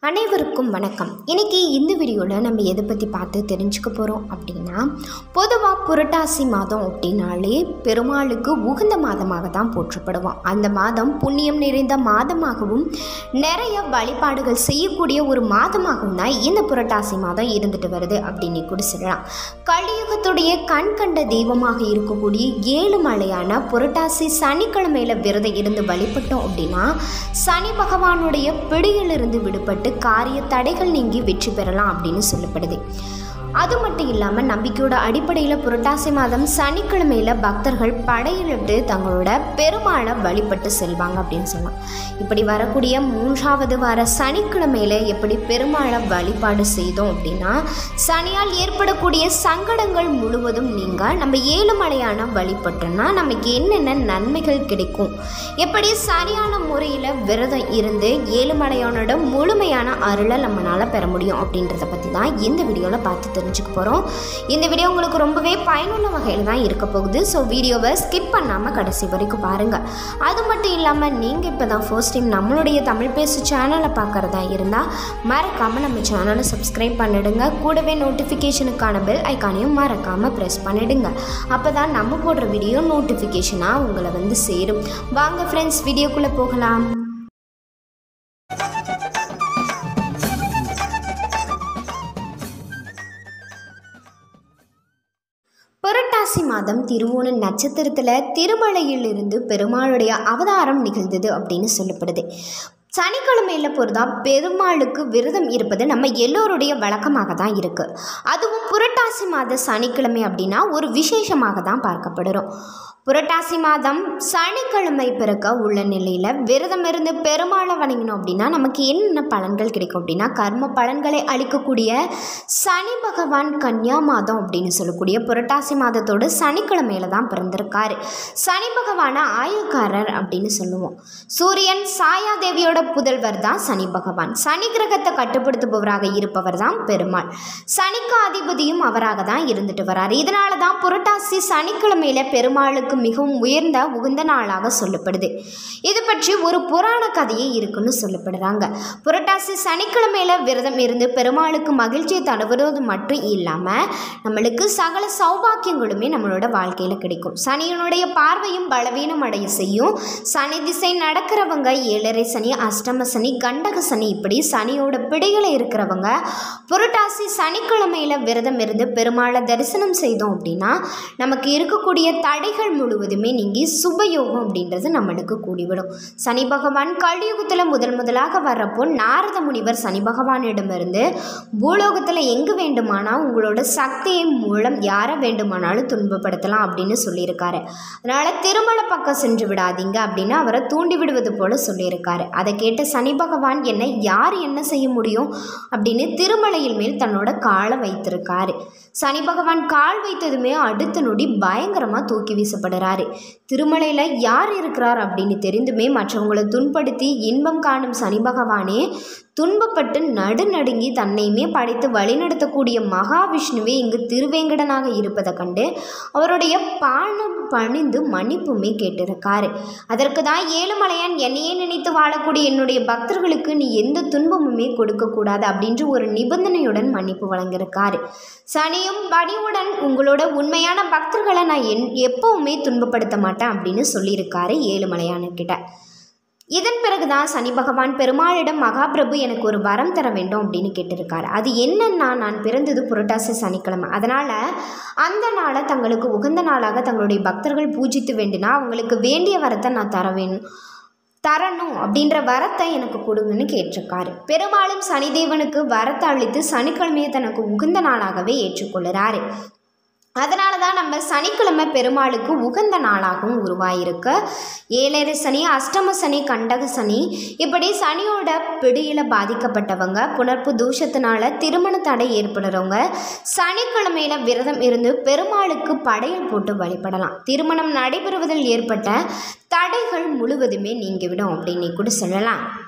அனைவருக்கும் வணக்கம் இன்னைக்கு இந்த வீடியோவில் நம்ம எதை பற்றி பார்த்து தெரிஞ்சுக்க போகிறோம் அப்படின்னா பொதுவாக புரட்டாசி மாதம் அப்படின்னாலே பெருமாளுக்கு உகந்த மாதமாக தான் போற்றப்படுவோம் அந்த மாதம் புண்ணியம் நிறைந்த மாதமாகவும் நிறைய வழிபாடுகள் செய்யக்கூடிய ஒரு மாதமாகவும் தான் இந்த புரட்டாசி மாதம் இருந்துட்டு வருது அப்படின்னு கூட சொல்லலாம் கலியுகத்துடைய கண் கண்ட தெய்வமாக இருக்கக்கூடிய ஏழு மலையான புரட்டாசி சனிக்கிழமையில விரதம் இருந்து வழிபட்டோம் அப்படின்னா சனி பகவானுடைய பிடியிலிருந்து விடுபட்டு காரிய தடைகள் நீங்கி வெற்றி பெறலாம் அப்படின்னு சொல்லப்படுது அது மட்டும் இல்லாமல் நம்பிக்கையோட அடிப்படையில் புரட்டாசி மாதம் சனிக்கிழமையில் பக்தர்கள் படையிலிட்டு தங்களோட பெருமாளை வழிபட்டு செல்வாங்க அப்படின்னு சொல்லலாம் இப்படி வரக்கூடிய மூன்றாவது வார சனிக்கிழமையில் எப்படி பெருமாளை வழிபாடு செய்தோம் அப்படின்னா சனியால் ஏற்படக்கூடிய சங்கடங்கள் முழுவதும் நீங்க நம்ம ஏழுமலையான வழிபட்டோம்னா நமக்கு என்னென்ன நன்மைகள் கிடைக்கும் எப்படி சரியான முறையில் விரதம் இருந்து ஏழுமலையானோட முழுமையான அருளை நம்மளால் பெற முடியும் அப்படின்றத பற்றி தான் இந்த வீடியோவில் பார்த்து தெரிஞ்சுக்க போகிறோம் இந்த வீடியோ உங்களுக்கு ரொம்பவே பயனுள்ள வகையில் தான் இருக்க போகுது ஸோ வீடியோவை ஸ்கிப் பண்ணாமல் கடைசி வரைக்கும் பாருங்கள் அது மட்டும் இல்லாமல் நீங்கள் இப்போ தான் ஃபர்ஸ்ட் டைம் நம்மளுடைய தமிழ் பேசு சேனலை பார்க்குறதா இருந்தால் மறக்காமல் நம்ம சேனலை சப்ஸ்கிரைப் பண்ணிடுங்க கூடவே நோட்டிஃபிகேஷனுக்கான பெல் ஐக்கானையும் மறக்காமல் ப்ரெஸ் பண்ணிடுங்க அப்போ தான் நம்ம போடுற வீடியோ நோட்டிஃபிகேஷனாக உங்களை வந்து சேரும் வாங்க ஃப்ரெண்ட்ஸ் வீடியோக்குள்ளே போகலாம் புரட்டாசி மாதம் திருவோண நட்சத்திரத்தில் திருமலையிலிருந்து பெருமாளுடைய அவதாரம் நிகழ்ந்தது அப்படின்னு சொல்லப்படுது சனிக்கிழமையில் பொறுத்தா பெருமாளுக்கு விரதம் இருப்பது நம்ம எல்லோருடைய வழக்கமாக தான் இருக்குது அதுவும் புரட்டாசி மாத சனிக்கிழமை அப்படின்னா ஒரு விசேஷமாக தான் பார்க்கப்படுறோம் புரட்டாசி மாதம் சனிக்கிழமை பிறக்க உள்ள நிலையில் விரதம் இருந்து பெருமாளை வணங்கினோம் அப்படின்னா நமக்கு என்னென்ன பலன்கள் கிடைக்கும் அப்படின்னா கர்ம பலன்களை அளிக்கக்கூடிய சனி பகவான் கன்னியா மாதம் அப்படின்னு சொல்லக்கூடிய புரட்டாசி மாதத்தோடு சனிக்கிழமையில தான் பிறந்திருக்காரு சனி பகவான ஆயுள்காரர் அப்படின்னு சொல்லுவோம் சூரியன் சாயாதேவியோட புதல்வர் தான் சனி பகவான் சனி கிரகத்தை கட்டுப்படுத்துபவராக இருப்பவர் தான் பெருமாள் சனிக்கு அதிபதியும் அவராக தான் இருந்துட்டு வராரு இதனால தான் புரட்டாசி சனிக்கிழமையில பெருமாளுக்கு மிகவும் உயர்ந்த உகந்த நாளாக சொல்லப்படுது இது பற்றி ஒரு புராண கதையே இருக்குன்னு சொல்லப்படுறாங்க புரட்டாசி சனிக்கிழமையில விரதம் இருந்து பெருமாளுக்கு மகிழ்ச்சியை தருவது மட்டும் இல்லாமல் நம்மளுக்கு சகல சௌபாக்கியங்களுமே நம்மளோட வாழ்க்கையில் கிடைக்கும் சனியனுடைய பார்வையும் பலவீனம் அடைய செய்யும் சனி திசை நடக்கிறவங்க ஏழரை சனி அஷ்டம சனி கண்டக சனி இப்படி சனியோட பிடிகளை இருக்கிறவங்க புரட்டாசி சனிக்கிழமையில் விரதம் இருந்து பெருமாளை தரிசனம் செய்தோம் அப்படின்னா நமக்கு இருக்கக்கூடிய தடைகள் முழுவதுமே நீங்கி சுபயோகம் அப்படின்றது நம்மளுக்கு கூடிவிடும் சனி பகவான் கலியுகத்தில் முதல் முதலாக வர்றப்போ நாரத முனிவர் சனி பகவானிடமிருந்து பூலோகத்தில் எங்கு வேண்டுமானால் உங்களோட சக்தியை மூலம் யாரை வேண்டுமானாலும் துன்பப்படுத்தலாம் அப்படின்னு சொல்லியிருக்காரு அதனால் திருமலை பக்கம் சென்று விடாதீங்க அப்படின்னு அவரை தூண்டி விடுவது போல சொல்லியிருக்காரு அதை கேட்ட சனி பகவான் என்னை யார் என்ன செய்ய முடியும் அப்படின்னு திருமலையில் மேல் தன்னோட காலை வைத்திருக்காரு சனி பகவான் கால் வைத்ததுமே அடுத்த நொடி பயங்கரமாக தூக்கி வீசப்படுறாரு திருமலையில் யார் இருக்கிறார் அப்படின்னு தெரிந்துமே மற்றவங்களை துன்படுத்தி இன்பம் காணும் சனி பகவானே துன்பப்பட்டு நடுநடுங்கி தன்னையுமே படைத்து வழிநடத்தக்கூடிய மகாவிஷ்ணுவே இங்கு திருவேங்கடனாக இருப்பதை கண்டு அவருடைய பானம் பணிந்து மன்னிப்புமே கேட்டிருக்காரு அதற்கு தான் ஏழுமலையான் என்னையே நினைத்து வாழக்கூடிய என்னுடைய பக்தர்களுக்கு நீ எந்த துன்பமுமே கொடுக்கக்கூடாது அப்படின்ற ஒரு நிபந்தனையுடன் மன்னிப்பு வழங்கியிருக்காரு சனியும் பணியுடன் உங்களோட உண்மையான பக்தர்களை நான் என் எப்பவுமே துன்பப்படுத்த மாட்டேன் அப்படின்னு சொல்லியிருக்காரு ஏழுமலையானுக்கிட்ட இதன் பிறகுதான் சனி பகவான் பெருமாளிடம் மகாபிரபு எனக்கு ஒரு வரம் தர வேண்டும் அப்படின்னு கேட்டிருக்காரு அது என்னன்னா நான் பிறந்தது புரட்டாசி சனிக்கிழமை அதனால் அந்த நாளை தங்களுக்கு உகந்த நாளாக தங்களுடைய பக்தர்கள் பூஜித்து வேண்டினா அவங்களுக்கு வேண்டிய வரத்தை நான் தர வேணும் தரணும் அப்படின்ற வரத்தை எனக்கு கொடுங்கன்னு கேட்டிருக்காரு பெரும்பாலும் சனிதேவனுக்கு வரத்தை அளித்து சனிக்கிழமையை தனக்கு உகந்த நாளாகவே ஏற்றுக்கொள்கிறாரு அதனால தான் நம்ம சனிக்கிழமை பெருமாளுக்கு உகந்த நாளாகவும் உருவாயிருக்கு ஏழரை சனி அஷ்டம சனி கண்டக சனி இப்படி சனியோட பிடியில் பாதிக்கப்பட்டவங்க புணர்ப்பு தூஷத்தினால திருமண தடை ஏற்படுறவங்க சனிக்கிழமையில விரதம் இருந்து பெருமாளுக்கு படையல் போட்டு வழிபடலாம் திருமணம் நடைபெறுவதில் ஏற்பட்ட தடைகள் முழுவதுமே நீங்கிவிடும் அப்படின்னு கூட சொல்லலாம்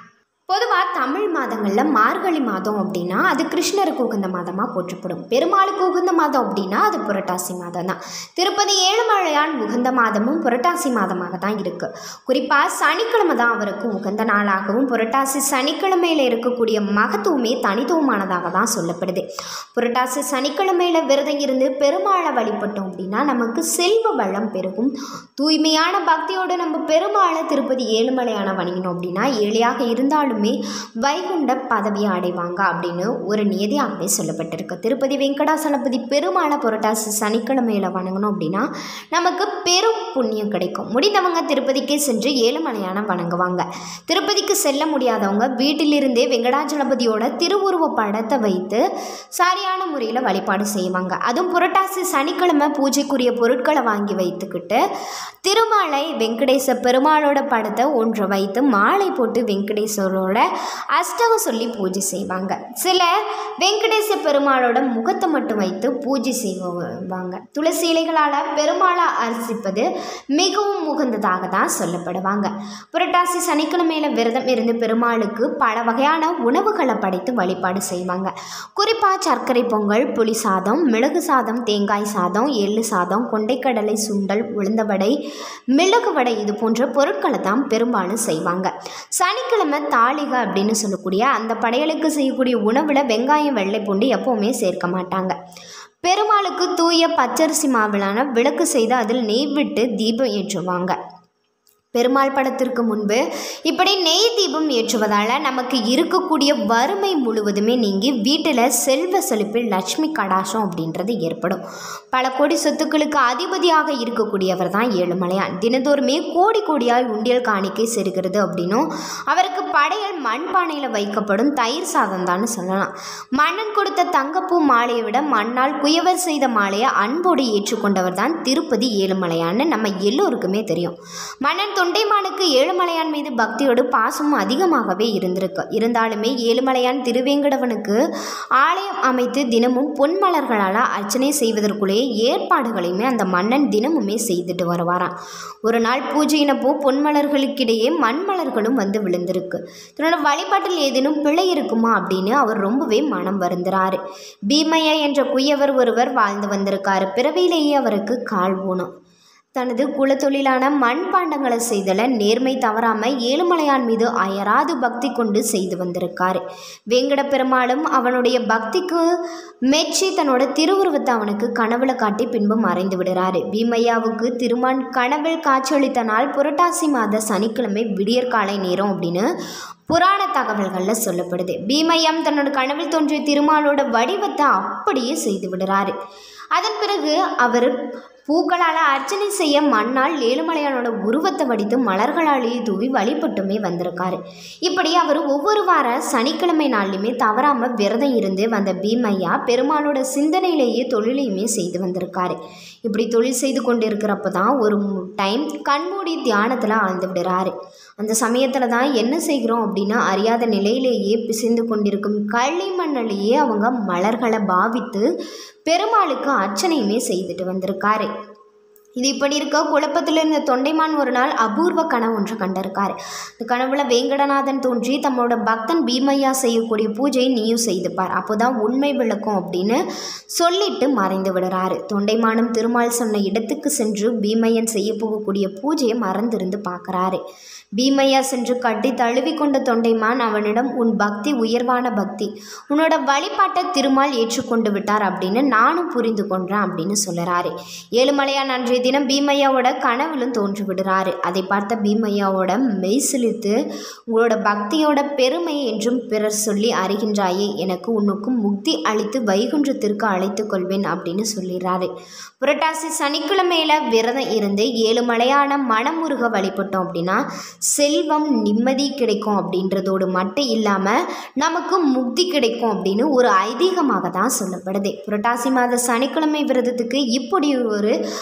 பொதுவாக தமிழ் மாதங்களில் மார்கழி மாதம் அப்படின்னா அது கிருஷ்ணருக்கு உகந்த மாதமாக போற்றப்படும் பெருமாளுக்கு உகந்த மாதம் அப்படின்னா அது புரட்டாசி மாதம் தான் திருப்பதி ஏழுமலையான் உகந்த மாதமும் புரட்டாசி மாதமாக தான் இருக்குது குறிப்பாக சனிக்கிழமை தான் அவருக்கு உகந்த நாளாகவும் புரட்டாசி சனிக்கிழமையில் இருக்கக்கூடிய மகத்துவமே தனித்துவமானதாக தான் சொல்லப்படுது புரட்டாசி சனிக்கிழமையில் விரதம் இருந்து பெருமாளை வழிபட்டோம் அப்படின்னா நமக்கு செல்வ வளம் பெருகும் தூய்மையான பக்தியோடு நம்ம பெருமாளை திருப்பதி ஏழுமலையான வணங்கினோம் அப்படின்னா ஏழையாக இருந்தாலுமே வைகுண்ட பதவியை அடைவாங்க அப்படின்னு ஒரு நியதியாகவே சொல்லப்பட்டிருக்கு திருப்பதி வெங்கடாசலபதி பெருமாளை புரட்டாசி சனிக்கிழமையில் வணங்கணும் அப்படின்னா நமக்கு பெரும் புண்ணியம் கிடைக்கும் முடிந்தவங்க திருப்பதிக்கே சென்று ஏழுமலையான வணங்குவாங்க திருப்பதிக்கு செல்ல முடியாதவங்க வீட்டிலிருந்தே வெங்கடாச்சலபதியோட திருவுருவ படத்தை வைத்து சரியான முறையில் வழிபாடு செய்வாங்க அதுவும் புரட்டாசி சனிக்கிழமை பூஜைக்குரிய பொருட்களை வாங்கி வைத்துக்கிட்டு திருமாலை வெங்கடேச பெருமாளோட படத்தை ஒன்றை வைத்து மாலை போட்டு வெங்கடேஸ்வரோட அஷ்டகம் சொல்லி பூஜை செய்வாங்க சில வெங்கடேச பெருமாளோட முகத்தை மட்டும் வைத்து பூஜை செய்வாங்க துளசி இலைகளால் பெருமாளை அர்ச்சிப்பது மிகவும் உகந்ததாக தான் சொல்லப்படுவாங்க புரட்டாசி சனிக்கிழமையில் விரதம் இருந்து பெருமாளுக்கு பல வகையான உணவுகளை படைத்து வழிபாடு செய்வாங்க குறிப்பாக சர்க்கரை பொங்கல் புளி சாதம் மிளகு சாதம் தேங்காய் சாதம் எள்ளு சாதம் கொண்டைக்கடலை சுண்டல் உளுந்த வடை மிளகு வடை இது போன்ற பொருட்களை தான் பெரும்பாலும் செய்வாங்க சனிக்கிழமை தாளிகை அப்படின்னு சொல்லக்கூடிய அந்த படையலுக்கு செய்யக்கூடிய உணவில் வெங்காயம் வெள்ளை பூண்டு எப்போவுமே சேர்க்க மாட்டாங்க பெருமாளுக்கு தூய பச்சரிசி மாவிலான விளக்கு செய்து அதில் நெய் விட்டு தீபம் ஏற்றுவாங்க பெருமாள் படத்திற்கு முன்பு இப்படி நெய் தீபம் ஏற்றுவதால் நமக்கு இருக்கக்கூடிய வறுமை முழுவதுமே நீங்கி வீட்டில் செல்வ செழிப்பில் லட்சுமி கடாசம் அப்படின்றது ஏற்படும் பல கோடி சொத்துக்களுக்கு அதிபதியாக இருக்கக்கூடியவர் தான் ஏழுமலையான் தினந்தோறுமே கோடி கோடியாய் உண்டியல் காணிக்கை செருகிறது அப்படின்னும் அவருக்கு படையல் மண்பானையில் வைக்கப்படும் தயிர் சாதம் தான் சொல்லலாம் மன்னன் கொடுத்த தங்கப்பூ மாலையை விட மண்ணால் குயவர் செய்த மாலையை அன்போடு ஏற்றுக்கொண்டவர் தான் திருப்பதி ஏழுமலையான்னு நம்ம எல்லோருக்குமே தெரியும் மன்னன் தொண்டைமானுக்கு ஏழுமலையான் மீது பக்தியோடு பாசமும் அதிகமாகவே இருந்திருக்கு இருந்தாலுமே ஏழுமலையான் திருவேங்கடவனுக்கு ஆலயம் அமைத்து தினமும் பொன்மலர்களால் அர்ச்சனை செய்வதற்குள்ளேயே ஏற்பாடுகளையுமே அந்த மன்னன் தினமுமே செய்துட்டு வருவாராம் ஒரு நாள் பூஜையினப்போ பொன்மலர்களுக்கிடையே மண்மலர்களும் வந்து விழுந்திருக்கு தன்னோட வழிபாட்டில் ஏதேனும் பிழை இருக்குமா அப்படின்னு அவர் ரொம்பவே மனம் வருந்துறாரு பீமையா என்ற குயவர் ஒருவர் வாழ்ந்து வந்திருக்காரு பிறவியிலேயே அவருக்கு கால் ஊனம் தனது குலத்தொழிலான மண்பாண்டங்களை செய்தல நேர்மை தவறாமல் ஏழுமலையான் மீது அயராது பக்தி கொண்டு செய்து வந்திருக்காரு வேங்கட பெருமாளும் அவனுடைய பக்திக்கு மெச்சி தன்னோட திருவுருவத்தை அவனுக்கு கனவுல காட்டி பின்பு மறைந்து விடுறாரு பீமையாவுக்கு திருமான் கனவில் காட்சியளித்த நாள் புரட்டாசி மாத சனிக்கிழமை விடியற்காலை நேரம் அப்படின்னு புராண தகவல்களில் சொல்லப்படுது பீமையம் தன்னோட கனவில் தோன்றிய திருமாலோட வடிவத்தை அப்படியே செய்து விடுறாரு அதன் பிறகு அவர் பூக்களால் அர்ச்சனை செய்ய மண்ணால் ஏழுமலையானோட உருவத்தை வடித்து மலர்களாலேயே தூவி வழிபட்டுமே வந்திருக்காரு இப்படி அவர் ஒவ்வொரு வார சனிக்கிழமை நாள்லையுமே தவறாமல் விரதம் இருந்து வந்த பீமையா பெருமாளோட சிந்தனையிலேயே தொழிலையுமே செய்து வந்திருக்காரு இப்படி தொழில் செய்து கொண்டு இருக்கிறப்ப தான் ஒரு டைம் கண்மூடி தியானத்தில் ஆழ்ந்து விடுறாரு அந்த சமயத்தில் தான் என்ன செய்கிறோம் அப்படின்னா அறியாத நிலையிலேயே பிசைந்து கொண்டிருக்கும் களிமண்ணிலேயே அவங்க மலர்களை பாவித்து பெருமாளுக்கு அர்ச்சனையுமே செய்துட்டு வந்திருக்காரு இது இப்படி இருக்க குழப்பத்தில் இருந்த தொண்டைமான் ஒரு நாள் அபூர்வ கனவு ஒன்று கண்டிருக்காரு இந்த கனவுல வேங்கடநாதன் தோன்றி தம்மோட பக்தன் பீமையா செய்யக்கூடிய பூஜையை நீயும் செய்துப்பார் அப்போதான் உண்மை விளக்கும் அப்படின்னு சொல்லிட்டு மறைந்து விடுறாரு தொண்டைமானும் திருமால் சொன்ன இடத்துக்கு சென்று பீமையன் செய்ய போகக்கூடிய பூஜையை மறந்திருந்து பார்க்குறாரு பீமையா சென்று கட்டி தழுவி கொண்ட தொண்டைமான் அவனிடம் உன் பக்தி உயர்வான பக்தி உன்னோட வழிபாட்டை திருமால் ஏற்றுக்கொண்டு விட்டார் அப்படின்னு நானும் புரிந்து கொண்டேன் அப்படின்னு சொல்லுறாரு ஏழுமலையான் அன்றைய தினம் பீமையாவோட கனவிலும் தோன்றி விடுறாரு அதை பார்த்த பீமையாவோட மெய் சிலித்து உங்களோட பக்தியோட பெருமை என்றும் பிறர் சொல்லி அறிகின்றாயே எனக்கு உனக்கும் முக்தி அளித்து வைகுன்றத்திற்கு அழைத்து கொள்வேன் அப்படின்னு சொல்லிடுறாரு புரட்டாசி சனிக்கிழமையில விரதம் இருந்து ஏழு மலையான மனமுருக வழிபட்டோம் அப்படின்னா செல்வம் நிம்மதி கிடைக்கும் அப்படின்றதோடு மட்டும் இல்லாமல் நமக்கு முக்தி கிடைக்கும் அப்படின்னு ஒரு ஐதீகமாக தான் சொல்லப்படுது புரட்டாசி மாத சனிக்கிழமை விரதத்துக்கு இப்படி ஒரு மக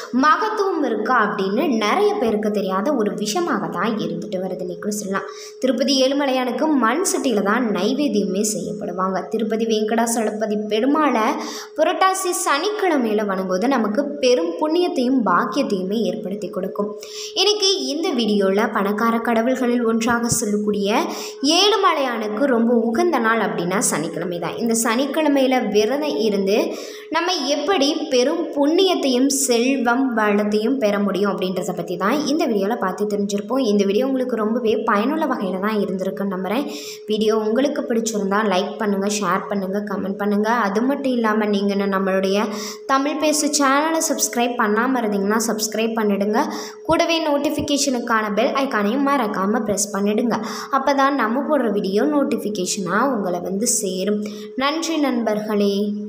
மகத்துவம் இருக்கா அப்படின்னு நிறைய பேருக்கு தெரியாத ஒரு விஷயமாக தான் இருந்துட்டு வருதுன்னு கூட சொல்லலாம் திருப்பதி ஏழுமலையானுக்கு மண் சட்டியில் தான் நைவேத்தியமே செய்யப்படுவாங்க திருப்பதி வெங்கடாசலபதி பெருமாளை புரட்டாசி சனிக்கிழமையில் வணங்குவது நமக்கு பெரும் புண்ணியத்தையும் பாக்கியத்தையுமே ஏற்படுத்தி கொடுக்கும் இன்னைக்கு இந்த வீடியோவில் பணக்கார கடவுள்களில் ஒன்றாக சொல்லக்கூடிய ஏழுமலையானுக்கு ரொம்ப உகந்த நாள் அப்படின்னா சனிக்கிழமை தான் இந்த சனிக்கிழமையில் விரதம் இருந்து நம்ம எப்படி பெரும் புண்ணியத்தையும் செல்வம் வளத்தையும் பெற முடியும் அப்படின்றத பற்றி தான் இந்த வீடியோவில் பார்த்து தெரிஞ்சிருப்போம் இந்த வீடியோ உங்களுக்கு ரொம்பவே பயனுள்ள வகையில் தான் இருந்திருக்குன்னு நம்புகிறேன் வீடியோ உங்களுக்கு பிடிச்சிருந்தா லைக் பண்ணுங்கள் ஷேர் பண்ணுங்கள் கமெண்ட் பண்ணுங்கள் அது மட்டும் இல்லாமல் நீங்கள் நம்மளுடைய தமிழ் பேசு சேனலை சப்ஸ்கிரைப் பண்ணாமல் இருந்தீங்கன்னா சப்ஸ்கிரைப் பண்ணிடுங்க கூடவே நோட்டிஃபிகேஷனுக்கான பெல் ஐக்கானையும் மறக்காமல் ப்ரெஸ் பண்ணிடுங்க அப்போ தான் நம்ம போடுற வீடியோ நோட்டிஃபிகேஷனாக உங்களை வந்து சேரும் நன்றி நண்பர்களே